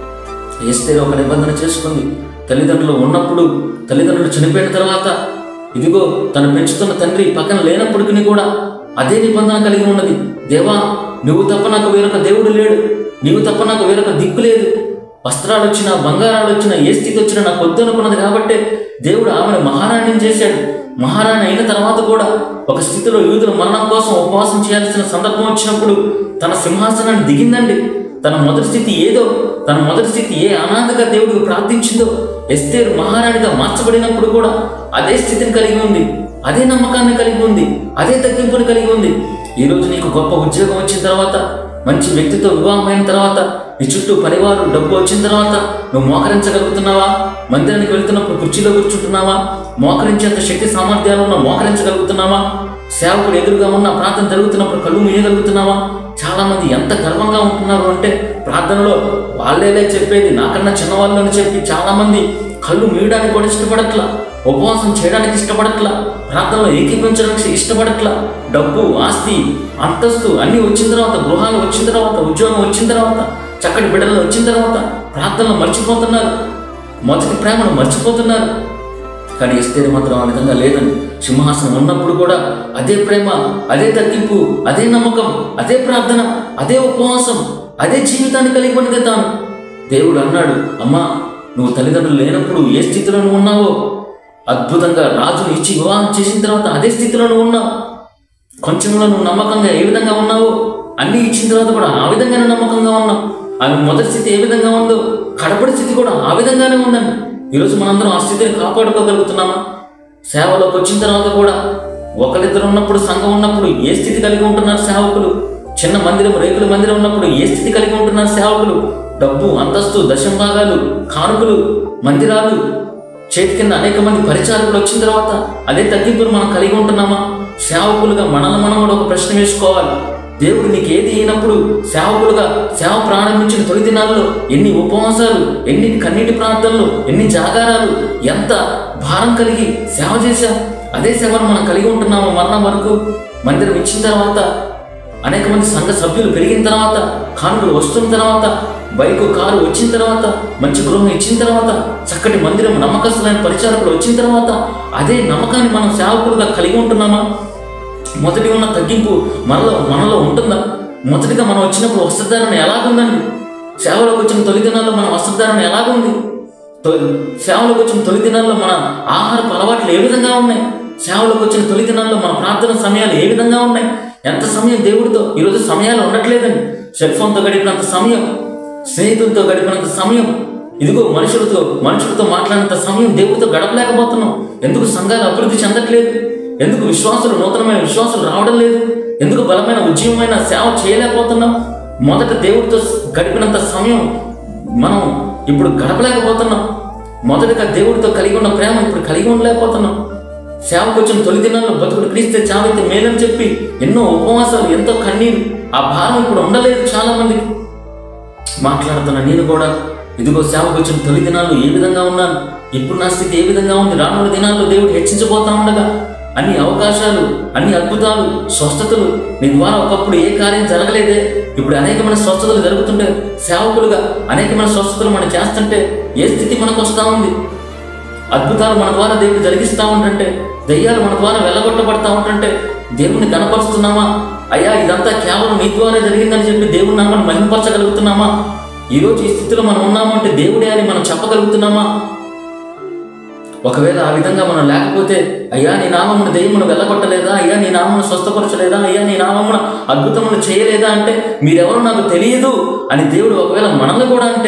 ఏస్తేరు ఒక నిబంధన చేసుకుంది తల్లిదండ్రులు ఉన్నప్పుడు తల్లిదండ్రులు చనిపోయిన తర్వాత ఇదిగో తను పెంచుతున్న తండ్రి పక్కన లేనప్పటికీ కూడా అదే నిబంధన కలిగి ఉన్నది దేవా నువ్వు తప్ప నాకు వేరొక దేవుడు లేడు నీవు తప్ప నాకు వేరొక దిక్కు లేదు వస్త్రాలు వచ్చినా బంగారాలు వచ్చినా ఏ స్థితి వచ్చినా నాకు వద్దు అనుకున్నది కాబట్టి దేవుడు ఆమెను మహారాణిని చేశాడు మహారాణి అయిన తర్వాత కూడా ఒక స్థితిలో యూదుల మరణం కోసం ఉపవాసం చేయాల్సిన సందర్భం వచ్చినప్పుడు తన సింహాసనాన్ని దిగిందండి తన మొదటి స్థితి ఏదో తన మొదటి స్థితి ఏ అనాథగా దేవుడికి ప్రార్థించిందో ఎస్తేరు మహారాణిగా మార్చబడినప్పుడు కూడా అదే స్థితిని కలిగి ఉంది అదే నమ్మకాన్ని కలిగి ఉంది అదే తగ్గింపుని కలిగి ఉంది ఈ రోజు నీకు గొప్ప ఉద్యోగం వచ్చిన తర్వాత మంచి వ్యక్తితో వివాహం అయిన తర్వాత నీ చుట్టూ పరివారు డబ్బు వచ్చిన తర్వాత నువ్వు మోకరించగలుగుతున్నావా మందిరానికి వెళ్తున్నప్పుడు కుర్చీలో కూర్చుంటున్నావా మోకరించేంత శక్తి సామర్థ్యాలు ఉన్న మోకరించగలుగుతున్నావా సేవకుడు ఎదురుగా ఉన్న ప్రార్థన జరుగుతున్నప్పుడు కళ్ళు మూయగలుగుతున్నావా చాలా మంది ఎంత గర్వంగా ఉంటున్నారు అంటే ప్రార్థనలో వాళ్ళేలే చెప్పేది నాకన్నా చిన్నవాళ్ళు అని చెప్పి చాలా మంది కళ్ళు మూయడానికి కూడా ఇష్టపడట్లా ఉపవాసం చేయడానికి ఇష్టపడట్లా ప్రార్థనలో ఏకీపించడానికి ఇష్టపడట్లా డబ్బు ఆస్తి అంతస్తు అన్నీ వచ్చిన తర్వాత గృహాలు వచ్చిన తర్వాత ఉద్యోగం వచ్చిన తర్వాత చక్కటి బిడ్డలు వచ్చిన తర్వాత ప్రార్థనలు మర్చిపోతున్నారు మొదటి ప్రేమను మర్చిపోతున్నారు కానీ ఎస్తేరు మాత్రం ఆ విధంగా లేదని సింహాసనం ఉన్నప్పుడు కూడా అదే ప్రేమ అదే తగ్గింపు అదే నమ్మకం అదే ప్రార్థన అదే ఉపవాసం అదే జీవితాన్ని కలిగి ఉన్నది తాను దేవుడు అన్నాడు అమ్మా నువ్వు తల్లిదండ్రులు లేనప్పుడు ఏ స్థితిలో నువ్వు ఉన్నావో అద్భుతంగా రాజును ఇచ్చి వివాహం చేసిన తర్వాత అదే స్థితిలో నువ్వు ఉన్నావు కొంచెంలో నువ్వు నమ్మకంగా ఏ విధంగా ఉన్నావో అన్ని ఇచ్చిన తర్వాత కూడా ఆ విధంగానే నమ్మకంగా ఉన్నావు ఆమె మొదటి స్థితి ఏ విధంగా ఉందో కడపడి స్థితి కూడా ఆ విధంగానే ఉందండి ఈరోజు మనందరం ఆ స్థితిని కాపాడుకోగలుగుతున్నామా సేవలోకి వచ్చిన తర్వాత కూడా ఒకరిద్దరు ఉన్నప్పుడు సంఘం ఉన్నప్పుడు ఏ స్థితి కలిగి ఉంటున్నారు సేవకులు చిన్న మందిరం రేకుల మందిరం ఉన్నప్పుడు ఏ స్థితి కలిగి ఉంటున్నారు సేవకులు డబ్బు అంతస్తు దశం భాగాలు కానుకలు మందిరాలు చేతి కింద అనేక మంది పరిచారకులు వచ్చిన తర్వాత అదే తగ్గింపును మనం కలిగి ఉంటున్నామా సేవకులుగా మనల్ని మనం కూడా ఒక ప్రశ్న వేసుకోవాలి దేవుడు నీకు ఏది అయినప్పుడు సేవకులుగా సేవ ప్రారంభించిన తొలి దినాల్లో ఎన్ని ఉపవాసాలు ఎన్ని కన్నీటి ప్రాంతాల్లో ఎన్ని జాగారాలు ఎంత భారం కలిగి సేవ చేశాం అదే సేవను మనం కలిగి ఉంటున్నాము మరణం వరకు మందిరం ఇచ్చిన తర్వాత అనేక మంది సంఘ సభ్యులు పెరిగిన తర్వాత కానుకలు వస్తున్న తర్వాత బైకు కారు వచ్చిన తర్వాత మంచి గృహం ఇచ్చిన తర్వాత చక్కటి మందిరం నమ్మకస్తులైన పరిచారకులు వచ్చిన తర్వాత అదే నమ్మకాన్ని మనం సేవకులుగా కలిగి ఉంటున్నామా మొదటి ఉన్న తగ్గింపు మనలో మనలో ఉంటుందా మొదటిగా మనం వచ్చినప్పుడు వస్త్రధారణ ఎలాగుందండి సేవలోకి వచ్చిన తొలి దినాల్లో మన వస్త్రధారణ ఎలాగుంది తొ- సేవలోకి వచ్చిన తొలి దినాల్లో మన ఆహారపు అలవాట్లు ఏ విధంగా ఉన్నాయి సేవలోకి వచ్చిన తొలి దినాల్లో మన ప్రార్థన సమయాలు ఏ విధంగా ఉన్నాయి ఎంత సమయం దేవుడితో ఈరోజు సమయాలు ఉండట్లేదండి సెల్ ఫోన్తో గడిపినంత సమయం స్నేహితులతో గడిపినంత సమయం ఇదిగో మనుషులతో మనుషులతో మాట్లాడినంత సమయం దేవుడితో గడపలేకపోతున్నాం ఎందుకు సంఘాలు అభివృద్ధి చెందట్లేదు ఎందుకు విశ్వాసులు నూతనమైన విశ్వాసులు రావడం లేదు ఎందుకు బలమైన ఉద్యమమైన సేవ చేయలేకపోతున్నాం మొదట దేవుడితో గడిపినంత సమయం మనం ఇప్పుడు గడపలేకపోతున్నాం మొదటగా దేవుడితో కలిగి ఉన్న ప్రేమ ఇప్పుడు కలిగి ఉండలేకపోతున్నాం సేవకు వచ్చిన తొలి దినాల్లో బతుకుడు క్రీస్తే చావైతే మేలని చెప్పి ఎన్నో ఉపవాసాలు ఎంతో కన్నీరు ఆ భారం ఇప్పుడు ఉండలేదు చాలా మందికి మాట్లాడుతున్న నేను కూడా ఇదిగో సేవకు వచ్చిన తొలి దినాల్లో ఏ విధంగా ఉన్నాను ఇప్పుడు నా స్థితి ఏ విధంగా ఉంది రానున్న దినాల్లో దేవుడు హెచ్చించబోతా ఉండగా అన్ని అవకాశాలు అన్ని అద్భుతాలు స్వస్థతలు నీ ద్వారా ఒకప్పుడు ఏ కార్యం జరగలేదే ఇప్పుడు అనేకమైన స్వస్థతలు జరుగుతుంటే సేవకులుగా అనేకమైన స్వస్థతలు మనం చేస్తుంటే ఏ స్థితి మనకు వస్తూ ఉంది అద్భుతాలు మన ద్వారా దేవుడు జరిగిస్తూ ఉంటుంటే దయ్యాలు మన ద్వారా వెళ్ళగొట్టబడతా ఉంటుంటే దేవుణ్ణి కనపరుస్తున్నామా అయ్యా ఇదంతా కేవలం నీ ద్వారా జరిగిందని చెప్పి దేవుని నామని మహిమపరచగలుగుతున్నామా ఈరోజు ఈ స్థితిలో మనం ఉన్నామంటే దేవుడే అని మనం చెప్పగలుగుతున్నామా ఒకవేళ ఆ విధంగా మనం లేకపోతే అయ్యా నీ నామమును దెయ్యమును వెళ్ళగొట్టలేదా అయ్యా నీ నామమును స్వస్థపరచలేదా అయ్యా నీ నామమున అద్భుతములు చేయలేదా అంటే మీరెవరో నాకు తెలియదు అని దేవుడు ఒకవేళ మనల్ని కూడా అంటే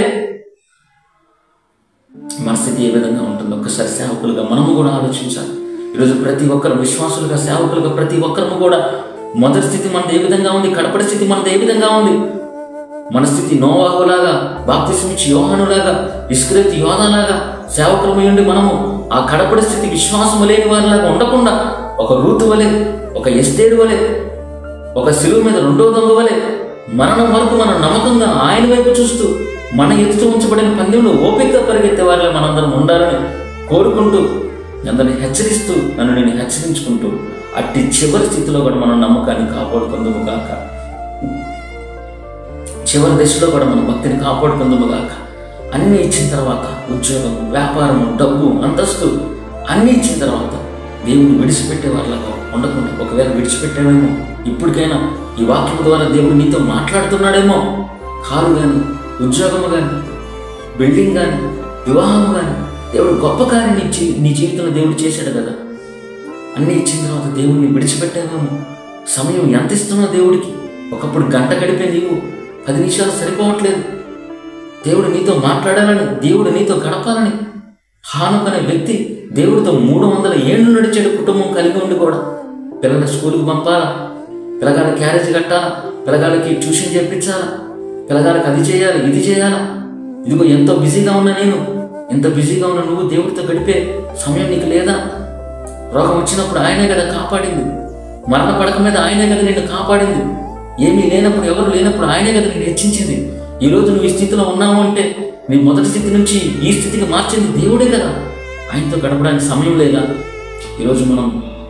మన స్థితి ఏ విధంగా ఉంటుందో ఒక్కసారి సేవకులుగా మనము కూడా ఆలోచించాలి ఈరోజు ప్రతి ఒక్కరు విశ్వాసులుగా సేవకులుగా ప్రతి ఒక్కరము కూడా మొదటి స్థితి మనది ఏ విధంగా ఉంది కడపడి స్థితి మనది ఏ విధంగా ఉంది మన స్థితి నోవాహులాగా బాప్తిస్మిచ్చి యోహానులాగా ఇస్క్రేతి యోధాలాగా సేవకులమై ఉండి మనము ఆ కడపడి స్థితి విశ్వాసము లేని వారిలాగా ఉండకుండా ఒక రూతు వలె ఒక ఎస్తేడు వలె ఒక శిలువ మీద రెండో దొంగ వలె మరణం వరకు మనం నమ్మకంగా ఆయన వైపు చూస్తూ మన ఎదుట ఉంచబడిన పందెంలో ఓపికగా పరిగెత్తే వారిలో మనందరం ఉండాలని కోరుకుంటూ అందరిని హెచ్చరిస్తూ నన్ను నేను హెచ్చరించుకుంటూ అట్టి చివరి స్థితిలో కూడా మనం నమ్మకాన్ని కాపాడుకుందుము గాక చివరి దశలో కూడా మన భక్తిని కాపాడుకుందుము గాక అన్నీ ఇచ్చిన తర్వాత ఉద్యోగం వ్యాపారం డబ్బు అంతస్తు అన్నీ ఇచ్చిన తర్వాత దేవుని విడిచిపెట్టే వాళ్ళగా ఉండకుండా ఒకవేళ విడిచిపెట్టామేమో ఇప్పటికైనా ఈ వాక్యం ద్వారా దేవుడు నీతో మాట్లాడుతున్నాడేమో కారు కానీ ఉద్యోగము కానీ బిల్డింగ్ కానీ వివాహము కానీ దేవుడు గొప్ప కార్యం నీ జీ నీ జీవితంలో దేవుడు చేశాడు కదా అన్నీ ఇచ్చిన తర్వాత దేవుడిని విడిచిపెట్టామేమో సమయం ఎంత ఇస్తున్నావు దేవుడికి ఒకప్పుడు గంట గడిపే నీవు పది నిమిషాలు సరిపోవట్లేదు దేవుడు నీతో మాట్లాడాలని దేవుడు నీతో గడపాలని హానుక్ అనే వ్యక్తి దేవుడితో మూడు వందల ఏళ్ళు నడిచాడు కుటుంబం కలిగి ఉండి కూడా పిల్లల స్కూల్కి పంపాలా పిల్లగాళ్ళ క్యారేజ్ కట్టాలా పిల్లగాళ్ళకి ట్యూషన్ చేయించాలా పిల్లగాళ్ళకి అది చేయాలి ఇది చేయాలా ఇదిగో ఎంతో బిజీగా ఉన్నా నేను ఎంత బిజీగా ఉన్నా నువ్వు దేవుడితో గడిపే సమయం నీకు లేదా రోగం వచ్చినప్పుడు ఆయనే కదా కాపాడింది మరణ పడక మీద ఆయనే కదా నిన్ను కాపాడింది ఏమీ లేనప్పుడు ఎవరు లేనప్పుడు ఆయనే కదా నిన్ను హెచ్చించింది ఈ రోజు నువ్వు ఈ స్థితిలో ఉన్నావు అంటే నీ మొదటి స్థితి నుంచి ఈ స్థితికి మార్చింది దేవుడే కదా ఆయనతో గడపడానికి సమయం లేదా ఈరోజు మనం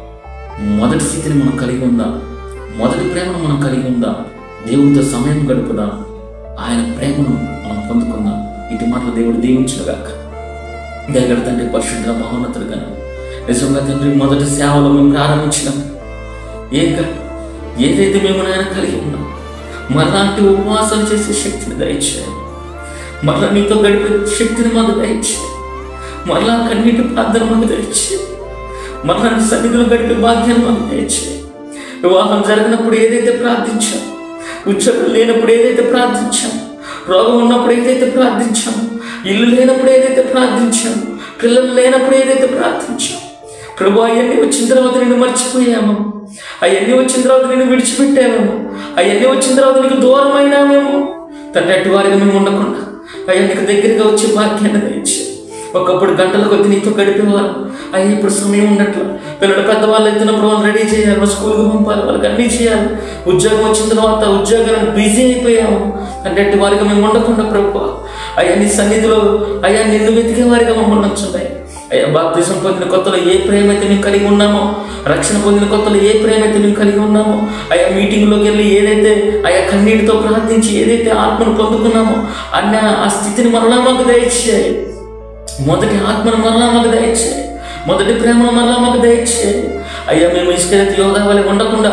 మొదటి స్థితిని మనం కలిగి ఉందా మొదటి ప్రేమను మనం కలిగి ఉందా దేవుడితో సమయం గడుపుదాం ఆయన ప్రేమను మనం పొందుకుందాం ఇటు మాటలు దేవుడు దీవించగాక దయగల తండ్రి పరిశుద్ధ మహోన్నతుడు కను నిజంగా తండ్రి మొదటి సేవలో మేము ప్రారంభించినాం ఏక ఏదైతే మేము నాయన కలిగి ఉన్నాం మరలాంటి ఉపవాసాలు చేసే శక్తిని దయచేయాలి మరలా నీతో గడిపే శక్తిని మాకు దయచేయాలి మరలా కన్నీటి ప్రార్థన మాకు దయచేయాలి మరలా నీ సన్నిధిలో గడిపే భాగ్యాన్ని మాకు దయచేయాలి వివాహం జరిగినప్పుడు ఏదైతే ప్రార్థించాం ఉద్యోగం లేనప్పుడు ఏదైతే ప్రార్థించాం రోగం ఉన్నప్పుడు ఏదైతే ప్రార్థించాం ఇల్లు లేనప్పుడు ఏదైతే ప్రార్థించాం పిల్లలు లేనప్పుడు ఏదైతే ప్రార్థించాం ప్రభు అవన్నీ వచ్చిన తర్వాత నిన్ను మర్చిపోయాము అవన్నీ వచ్చిన తర్వాత నిన్ను విడిచిపెట్టామేమో అవన్నీ వచ్చిన తర్వాత నీకు దూరం అయినామేమో తండ్రి అటు వారిగా మేము ఉండకుండా అయ్యా నీకు దగ్గరగా వచ్చే భాగ్యాన్ని దయచి ఒకప్పుడు గంటల కొద్ది నీతో గడిపేవారు అయ్యా ఇప్పుడు సమయం ఉండట్లా పిల్లలు పెద్దవాళ్ళు ఎత్తినప్పుడు వాళ్ళు రెడీ చేయాలి వాళ్ళ స్కూల్కి పంపాలి వాళ్ళకి అన్నీ చేయాలి ఉద్యోగం వచ్చిన తర్వాత ఉద్యోగాలను బిజీ అయిపోయాము అంటే అట్టి వారిగా మేము ఉండకుండా ప్రభు అయ్యా నీ సన్నిధిలో అయ్యా నిన్ను వెతికే వారిగా మమ్మల్ని ఉంచున్నాయి అయ్యా బాప్తిజం పొందిన కొత్తలో ఏ ప్రేమ అయితే మేము కలిగి ఉన్నామో రక్షణ పొందిన కొత్తలో ఏ ప్రేమ అయితే మేము కలిగి ఉన్నామో అయ్యా మీటింగ్లోకి వెళ్ళి ఏదైతే అయ్యా కన్నీటితో ప్రార్థించి ఏదైతే ఆత్మను పొందుకున్నామో అన్న ఆ స్థితిని మరలా మాకు దయచేయాలి మొదటి ఆత్మను మరలా మాకు దయచేయాలి మొదటి ప్రేమను మరలా మాకు దయచేయాలి అయ్యా మేము ఇసుకైతే యోగా వల్ల ఉండకుండా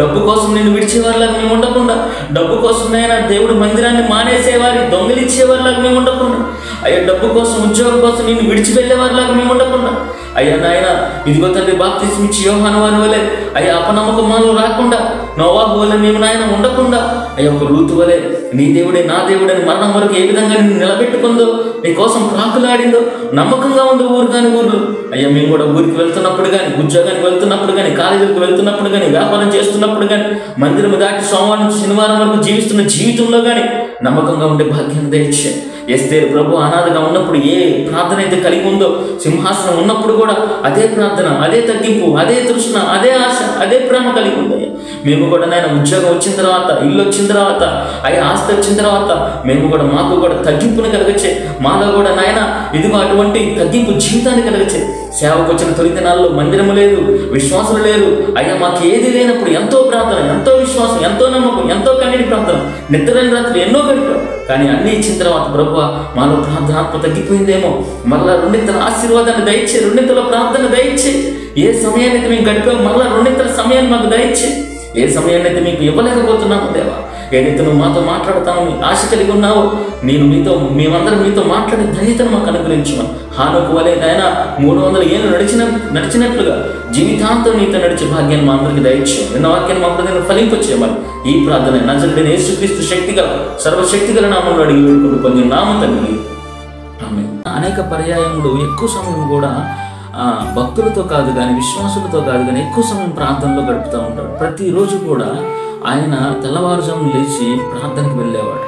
డబ్బు కోసం నేను విడిచేవారిలాగా మేము ఉండకుండా డబ్బు కోసం నైనా దేవుడు మందిరాన్ని మానేసేవారి దొంగలిచ్చేవారిలాగా మేము ఉండకుండా అయ్యా డబ్బు కోసం ఉద్యోగం కోసం నేను విడిచి వెళ్ళేవారిలాగా మేము ఉండకుండా అయ్యా నాయన ఇదిగో తండ్రి బాప్తిస్మి ఇచ్చి యోహాను వారి వలె అయ్యా అపనమ్మకం మాలో రాకుండా నోవాహు వలె మేము నాయన ఉండకుండా అయ్యా ఒక రూతు వలె నీ దేవుడే నా దేవుడని మరణం వరకు ఏ విధంగా నిన్ను నిలబెట్టుకుందో నీ కోసం ప్రాకులాడిందో నమ్మకంగా ఉంది ఊరు కాని ఊర్లు అయ్యా మేము కూడా ఊరికి వెళ్తున్నప్పుడు కానీ ఉద్యోగానికి వెళ్తున్నప్పుడు కానీ కాలేజీకి వెళ్తున్నప్పుడు కానీ వ్యాపారం చేస్తున్నప్పుడు కానీ మందిరం దాటి సోమవారం నుంచి శనివారం వరకు జీవిస్తున్న జీవితంలో కానీ నమ్మకంగా ఉండే భాగ్యం దయచే ఎస్తే ప్రభు అనాథగా ఉన్నప్పుడు ఏ ప్రార్థన అయితే కలిగి ఉందో సింహాసనం ఉన్నప్పుడు కూడా అదే ప్రార్థన అదే తగ్గింపు అదే తృష్ణ అదే ఆశ అదే ప్రేమ కలిగి ఉంది మేము కూడా నాయన ఉద్యోగం వచ్చిన తర్వాత ఇల్లు వచ్చిన తర్వాత అయ్యా ఆస్తి వచ్చిన తర్వాత మేము కూడా మాకు కూడా తగ్గింపుని కలగచ్చే మాలో కూడా నాయన ఇదిగో అటువంటి తగ్గింపు జీవితాన్ని కలగచ్చే సేవకు వచ్చిన తొలి దినాల్లో మందిరము లేదు విశ్వాసం లేరు అయ్యా మాకు ఏది లేనప్పుడు ఎంతో ప్రార్థన ఎంతో విశ్వాసం ఎంతో నమ్మకం ఎంతో కన్నీటి ప్రార్థన నిద్రలేని రాత్రులు ఎన్నో గడిపాం కానీ అన్నీ ఇచ్చిన తర్వాత ప్రభు మాలో ప్రార్థనాత్మ తగ్గిపోయిందేమో మళ్ళా రెండింతల ఆశీర్వాదాన్ని దయచే రెండింతల ప్రార్థన దయచే ఏ సమయాన్ని అయితే మేము గడిపాం మళ్ళా రెండింతల సమయాన్ని మాకు దయచే ఏ సమయాన్ని అయితే మీకు ఇవ్వలేకపోతున్నాము దేవా ఏదైతే నువ్వు మాతో మాట్లాడతావు నీ ఆశ కలిగి ఉన్నావో నేను మీతో మేమందరం మీతో మాట్లాడే ధన్యతను మాకు అనుగ్రహించమని హానుకు వలె ఆయన మూడు వందల ఏళ్ళు నడిచిన నడిచినట్లుగా జీవితాంతం నీతో నడిచే భాగ్యాన్ని మా అందరికి దయచేయం నిన్న వాక్యాన్ని మా హృదయంలో ఫలింపచేయమని ఈ ప్రార్థన నజరుడైన యేసుక్రీస్తు శక్తి గల సర్వశక్తి గల నామంలో అడిగి వేడుకుంటూ పొందిన నామ తండ్రి ఆమె అనేక పర్యాయములు ఎక్కువ సమయం కూడా ఆ, భక్తులతో కాదు కానీ విశ్వాసులతో కాదు కానీ ఎక్కువ సమయం ప్రార్థనలో గడుపుతూ ఉంటాడు ప్రతిరోజు కూడా ఆయన తెల్లవారుజామున లేచి ప్రార్థనకు వెళ్ళేవాడు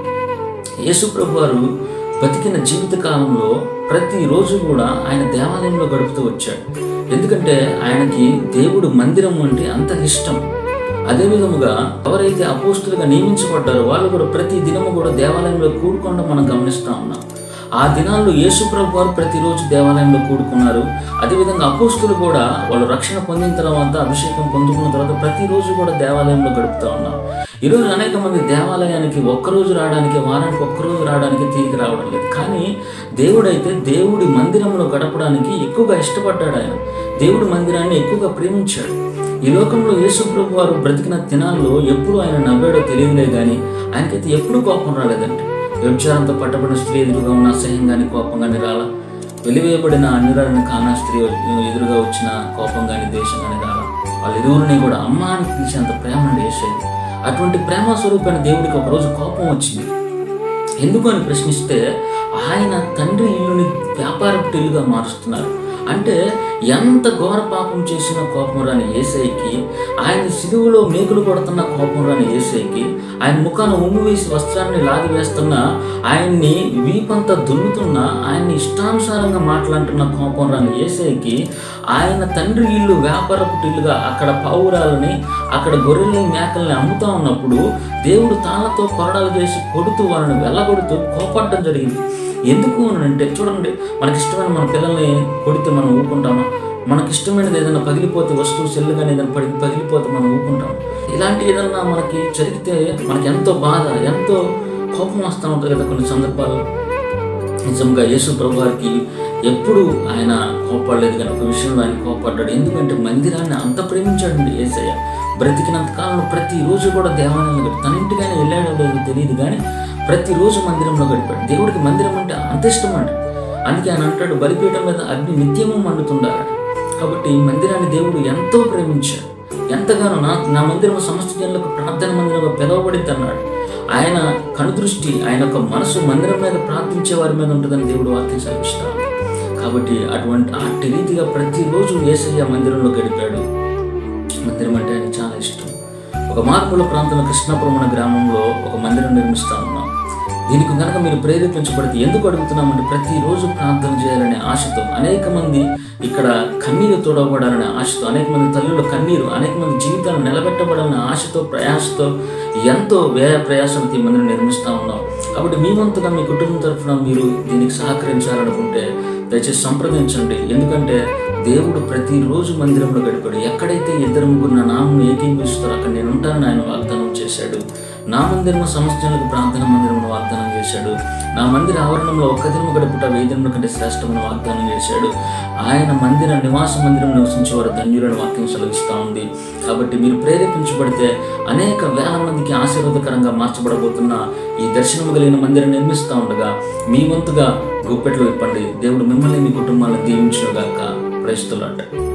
యేసుప్రభు వారు బతికిన జీవిత కాలంలో ప్రతిరోజు కూడా ఆయన దేవాలయంలో గడుపుతూ వచ్చాడు ఎందుకంటే ఆయనకి దేవుడు మందిరం అంటే అంత ఇష్టం అదే విధముగా ఎవరైతే అపోస్తులుగా నియమించబడ్డారో వాళ్ళు కూడా ప్రతి దినము కూడా దేవాలయంలో కూడుకోవడం మనం గమనిస్తూ ఉన్నాం ఆ దినాల్లో యేసుప్రభు వారు ప్రతిరోజు దేవాలయంలో కూడుకున్నారు అదేవిధంగా అపోస్తులు కూడా వాళ్ళు రక్షణ పొందిన తర్వాత అభిషేకం పొందుకున్న తర్వాత ప్రతిరోజు కూడా దేవాలయంలో గడుపుతూ ఉన్నారు ఈరోజు అనేక మంది దేవాలయానికి ఒక్కరోజు రావడానికి వారానికి ఒక్కరోజు రావడానికి తీరిక రావడం లేదు కానీ దేవుడైతే దేవుడి మందిరంలో గడపడానికి ఎక్కువగా ఇష్టపడ్డాడు ఆయన దేవుడి మందిరాన్ని ఎక్కువగా ప్రేమించాడు ఈ లోకంలో యేసు ప్రభు వారు బ్రతికిన దినాల్లో ఎప్పుడు ఆయన నవ్వాడో తెలియదులే కానీ ఆయనకైతే ఎప్పుడు కోపం రాలేదండి వ్యభిచారంతో పట్టబడిన స్త్రీ ఎదురుగా ఉన్న అసహ్యం కానీ కోపం కానీ రాలా వెలివేయబడిన అన్యురాలని కానా స్త్రీ ఎదురుగా వచ్చిన కోపం కానీ దేశం కానీ రాలా వాళ్ళ ఇరువురిని కూడా అమ్మ అని పిలిచేంత ప్రేమ వేసేది అటువంటి ప్రేమ స్వరూపమైన దేవుడికి ఒకరోజు కోపం వచ్చింది ఎందుకు అని ప్రశ్నిస్తే ఆయన తండ్రి ఇల్లుని వ్యాపారపు ఇల్లుగా మారుస్తున్నారు అంటే ఎంత ఘోర పాపం చేసిన కోపం రాని ఏసైకి ఆయన సిలువలో మేకులు కొడుతున్న కోపం రాని ఏసైకి ఆయన ముఖాన ఉమ్ము వేసి వస్త్రాన్ని లాగి వేస్తున్న ఆయన్ని వీపంతా దున్నుతున్న ఆయన్ని ఇష్టానుసారంగా మాట్లాడుతున్న కోపం రాని ఏసైకి ఆయన తండ్రి ఇల్లు వ్యాపారపు ఇల్లుగా అక్కడ పావురాలని అక్కడ గొర్రెల్ని మేకల్ని అమ్ముతా ఉన్నప్పుడు దేవుడు తాళ్ళతో కొరడాలు చేసి కొడుతూ వాళ్ళని వెళ్ళగొడుతూ కోపడడం జరిగింది ఎందుకు అని అంటే చూడండి మనకి ఇష్టమైన మన పిల్లల్ని కొడితే మనం ఊరుకుంటామా మనకి ఇష్టమైనది ఏదైనా పగిలిపోతే వస్తువు సెల్లు కానీ ఏదైనా పడి పగిలిపోతే మనం ఊరుకుంటాం ఇలాంటి ఏదన్నా మనకి జరిగితే మనకి ఎంతో బాధ ఎంతో కోపం వస్తూ ఉంటుంది కదా కొన్ని సందర్భాలు నిజంగా యేసు ప్రభు వారికి ఎప్పుడు ఆయన కోపడలేదు కానీ ఒక విషయంలో ఆయన కోపడ్డాడు ఎందుకంటే మందిరాన్ని అంత ప్రేమించాడండి ఏసయ్య బ్రతికినంత కాలంలో ప్రతిరోజు కూడా దేవాలయంలో గడిపి తన ఇంటికైనా వెళ్ళాడో లేదో తెలియదు కానీ ప్రతిరోజు మందిరంలో గడిపాడు దేవుడికి మందిరం అంటే అంత ఇష్టం అండి అందుకే ఆయన అంటాడు బలిపీఠం మీద అగ్ని నిత్యము మండుతుండాలి కాబట్టి ఈ మందిరాన్ని దేవుడు ఎంతో ప్రేమించాడు ఎంతగానో నా నా మందిరం సమస్త జనులకు ప్రార్థన మందిరంగా పిలువబడింది అన్నాడు ఆయన కనుదృష్టి ఆయన యొక్క మనసు మందిరం మీద ప్రార్థించే వారి మీద ఉంటుందని దేవుడు వాక్యం సెలవిస్తాడు కాబట్టి అటువంటి అట్టి రీతిగా ప్రతిరోజు ఏసయ్య మందిరంలో గడిపాడు మందిరం అంటే ఆయనకు చాలా ఇష్టం ఒక మార్పుల ప్రాంతంలో కృష్ణాపురం అనే గ్రామంలో ఒక మందిరం నిర్మిస్తా ఉన్నాం దీనికి కనుక మీరు ప్రేరేపించబడితే ఎందుకు అడుగుతున్నామంటే ప్రతిరోజు ప్రార్థన చేయాలనే ఆశతో అనేక మంది ఇక్కడ కన్నీరు తోడవబడాలనే ఆశతో అనేక మంది తల్లుల కన్నీరు అనేక మంది జీవితాలు నిలబెట్టబడాలనే ఆశతో ప్రయాసతో ఎంతో వ్యయ ప్రయాసంతో ఈ మందిరం నిర్మిస్తా ఉన్నాం కాబట్టి మీ వంతుగా మీ కుటుంబం తరఫున మీరు దీనికి సహకరించాలనుకుంటే దయచేసి సంప్రదించండి ఎందుకంటే దేవుడు ప్రతిరోజు మందిరంలో గడిపాడు ఎక్కడైతే ఇద్దరు ముగ్గురు నా నామం ఏకీభవిస్తారో అక్కడ నేను ఉంటానని ఆయన వాగ్దానం చేశాడు చేశాడు నా మందిరము సంస్థలకు ప్రార్థన మందిరమును వాగ్దానం చేశాడు నా మందిర ఆవరణంలో ఒక్క దినము గడుపుట వేదినముల కంటే శ్రేష్టమైన వాగ్దానం చేశాడు ఆయన మందిర నివాస మందిరం నివసించేవారు ధన్యులను వాక్యం సెలవిస్తూ ఉంది కాబట్టి మీరు ప్రేరేపించబడితే అనేక వేల మందికి ఆశీర్వాదకరంగా మార్చబడబోతున్న ఈ దర్శనం కలిగిన మందిరం నిర్మిస్తూ ఉండగా మీ వంతుగా గుప్పెట్లో ఇప్పండి దేవుడు మిమ్మల్ని మీ కుటుంబాలను దీవించుగాక ప్రస్తులాట